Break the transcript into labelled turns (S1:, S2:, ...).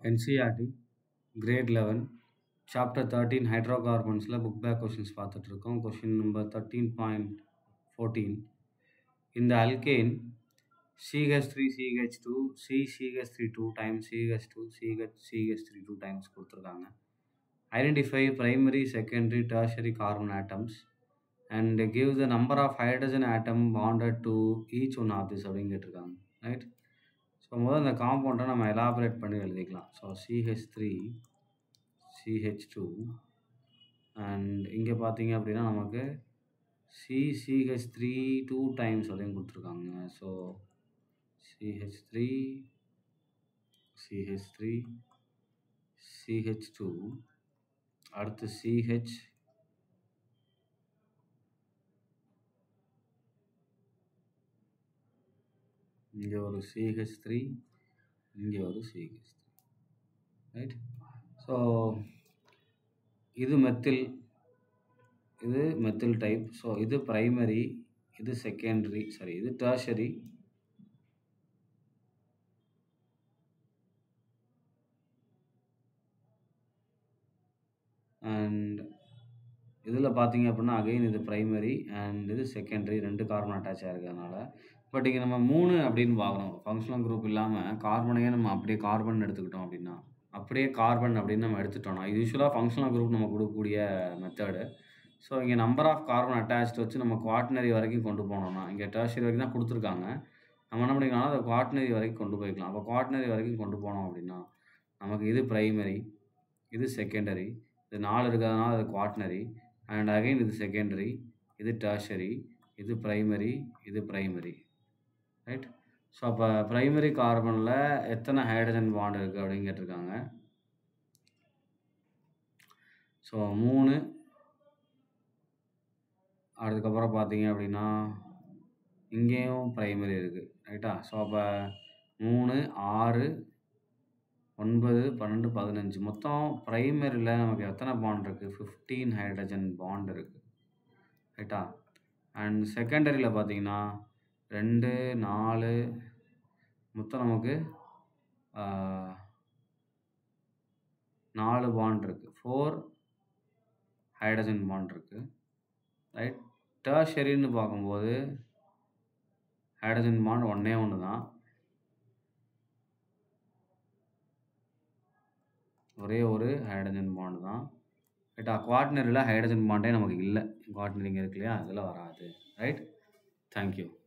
S1: NCERT grade eleven chapter thirteen ஹைட்ரோகார்பன்ஸில் book back questions பார்த்துட்ருக்கோம் question number thirteen point fourteen இந்த alkane CH three CH two C CH three two times CH two CH CH three two times கொடுத்துருக்காங்க identify primary secondary tertiary carbon atoms and give the number of hydrogen atom bonded to each one of this அப்படின்னு கேட்டிருக்காங்க right so முதல்ல இந்த காம்பவுண்டை நம்ம elaborate பண்ணி எழுதிக்கலாம் so CH three CH two and இங்கே பார்த்தீங்க அப்படின்னா நமக்கு சிசிஹெச் த்ரீ டூ டைம்ஸ் அப்படின்னு கொடுத்துருக்காங்க so CH three CH three CH two அடுத்து சிஹெச் இங்கே ஒரு சிஹெச் த்ரீ இங்கே ஒரு சிஹெச் த்ரீ ரைட் ஸோ இது மெத்தில் இது மெத்தில் டைப் ஸோ இது ப்ரைமரி இது செகண்டரி சாரி இது டர்ஷரி அண்ட் இதில் பார்த்தீங்க அப்படின்னா அகைன் இது ப்ரைமரி அண்ட் இது செகண்டரி ரெண்டு கார்பன் அட்டாச் ஆகிருக்கிறதுனால பட் இங்கே நம்ம மூணு அப்படின்னு பார்க்குறோம் ஃபங்க்ஷனல் குரூப் இல்லாமல் கார்பனையே நம்ம அப்படியே கார்பன் எடுத்துக்கிட்டோம் அப்படின்னா அப்படியே கார்பன் அப்படின்னு நம்ம எடுத்துட்டோம்னா இது யூஸ்வலாக ஃபங்க்ஷனல் குரூப் நம்ம கொடுக்கக்கூடிய மெத்தடு ஸோ இங்கே நம்பர் ஆஃப் கார்பன் அட்டாச் வச்சு நம்ம குவாட்னரி வரைக்கும் கொண்டு போனோம்னா இங்கே டர்ஷரி வரைக்கும் தான் கொடுத்துருக்காங்க நம்ம என்ன பண்ணிக்கலாம் அதை குவாட்னரி வரைக்கும் கொண்டு போய்க்கலாம் அப்போ குவாட்னரி வரைக்கும் கொண்டு போனோம் அப்படின்னா நமக்கு இது ப்ரைமரி இது செகண்டரி இது நாலு இருக்கிறதுனால அது குவாட்னரி அண்ட் அகைன் இது செகண்டரி இது டர்ஷரி இது ப்ரைமரி இது ப்ரைமரி ரைட் ஸோ அப்போ ப்ரைமரி கார்பனில் எத்தனை ஹைட்ரஜன் பாண்ட் இருக்குது அப்படின்னு கேட்டிருக்காங்க ஸோ மூணு அதுக்கப்புறம் பார்த்தீங்க அப்படின்னா இங்கேயும் ப்ரைமரி இருக்குது ரைட்டா ஸோ அப்போ மூணு ஆறு ஒன்பது பன்னெண்டு பதினஞ்சு மொத்தம் ப்ரைமரியில் நமக்கு எத்தனை பாண்ட் இருக்குது ஃபிஃப்டீன் ஹைட்ரஜன் பாண்ட் இருக்குது ரைட்டா அண்ட் செகண்டரியில் பார்த்தீங்கன்னா ரெண்டு நாலு மொத்தம் நமக்கு நாலு பாண்ட் இருக்குது ஃபோர் ஹைட்ரஜன் பாண்ட் இருக்குது ரைட் டர்ஷரின்னு பார்க்கும்போது ஹைட்ரஜன் பாண்ட் ஒன்றே ஒன்று தான் ஒரே ஒரு ஹைட்ரஜன் பாண்டு தான் ரைட்டா குவாட்னரியில் ஹைட்ரஜன் பாண்டே நமக்கு இல்லை குவாட்னரிங்க இருக்கு இல்லையா அதில் வராது ரைட் தேங்க்யூ